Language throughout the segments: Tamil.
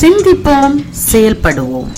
சிந்திப்போம் செயல்படுவோம்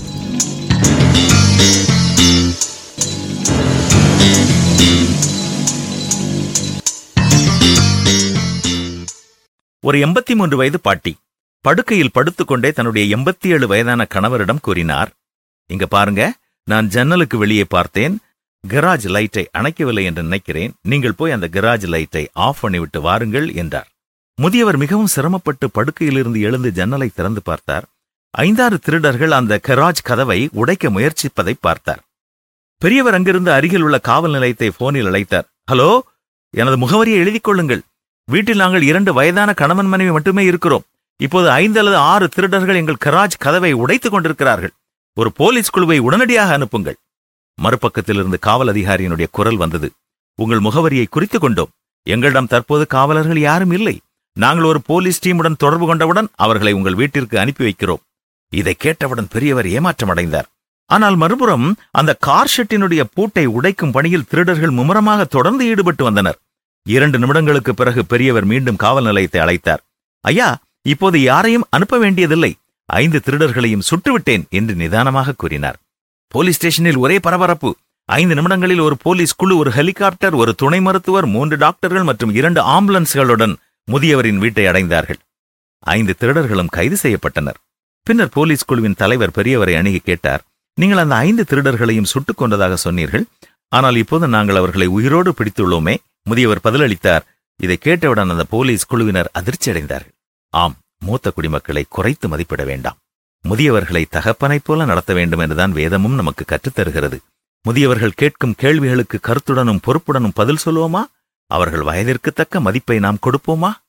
ஒரு எண்பத்தி மூன்று வயது பாட்டி படுக்கையில் படுத்துக்கொண்டே தன்னுடைய எண்பத்தி ஏழு வயதான கணவரிடம் கூறினார் இங்க பாருங்க நான் ஜன்னலுக்கு வெளியே பார்த்தேன் கராஜ் லைட்டை அணைக்கவில்லை என்று நினைக்கிறேன் நீங்கள் போய் அந்த கராஜ் லைட்டை ஆஃப் பண்ணிவிட்டு வாருங்கள் என்றார் முதியவர் மிகவும் சிரமப்பட்டு படுக்கையிலிருந்து எழுந்து ஜன்னலை திறந்து பார்த்தார் ஐந்தாறு திருடர்கள் அந்த கராஜ் கதவை உடைக்க முயற்சிப்பதை பார்த்தார் பெரியவர் அங்கிருந்து அருகில் உள்ள காவல் நிலையத்தை போனில் அழைத்தார் ஹலோ எனது முகவரியை எழுதிக் கொள்ளுங்கள் வீட்டில் நாங்கள் இரண்டு வயதான கணவன் மனைவி மட்டுமே இருக்கிறோம் இப்போது ஐந்து அல்லது ஆறு திருடர்கள் எங்கள் கராஜ் கதவை உடைத்துக் கொண்டிருக்கிறார்கள் ஒரு போலீஸ் குழுவை உடனடியாக அனுப்புங்கள் மறுபக்கத்திலிருந்து காவல் அதிகாரியினுடைய குரல் வந்தது உங்கள் முகவரியை குறித்துக் கொண்டோம் எங்களிடம் தற்போது காவலர்கள் யாரும் இல்லை நாங்கள் ஒரு போலீஸ் டீமுடன் தொடர்பு கொண்டவுடன் அவர்களை உங்கள் வீட்டிற்கு அனுப்பி வைக்கிறோம் இதை கேட்டவுடன் பெரியவர் ஏமாற்றம் அடைந்தார் ஆனால் மறுபுறம் அந்த கார் ஷெட்டினுடைய பூட்டை உடைக்கும் பணியில் திருடர்கள் மும்முரமாக தொடர்ந்து ஈடுபட்டு வந்தனர் இரண்டு நிமிடங்களுக்கு பிறகு பெரியவர் மீண்டும் காவல் நிலையத்தை அழைத்தார் ஐயா இப்போது யாரையும் அனுப்ப வேண்டியதில்லை ஐந்து திருடர்களையும் சுட்டுவிட்டேன் என்று நிதானமாக கூறினார் போலீஸ் ஸ்டேஷனில் ஒரே பரபரப்பு ஐந்து நிமிடங்களில் ஒரு போலீஸ் குழு ஒரு ஹெலிகாப்டர் ஒரு துணை மருத்துவர் மூன்று டாக்டர்கள் மற்றும் இரண்டு ஆம்புலன்ஸ்களுடன் முதியவரின் வீட்டை அடைந்தார்கள் ஐந்து திருடர்களும் கைது செய்யப்பட்டனர் பின்னர் போலீஸ் குழுவின் தலைவர் பெரியவரை அணுகி கேட்டார் நீங்கள் அந்த ஐந்து திருடர்களையும் சுட்டுக் கொண்டதாக சொன்னீர்கள் ஆனால் இப்போது நாங்கள் அவர்களை உயிரோடு பிடித்துள்ளோமே முதியவர் பதிலளித்தார் இதை கேட்டவுடன் அந்த போலீஸ் குழுவினர் அதிர்ச்சியடைந்தார்கள் ஆம் மூத்த குடிமக்களை குறைத்து மதிப்பிட வேண்டாம் முதியவர்களை தகப்பனைப் போல நடத்த வேண்டும் என்றுதான் வேதமும் நமக்கு கற்றுத்தருகிறது முதியவர்கள் கேட்கும் கேள்விகளுக்கு கருத்துடனும் பொறுப்புடனும் பதில் சொல்லுவோமா அவர்கள் வயதிற்கு தக்க மதிப்பை நாம் கொடுப்போமா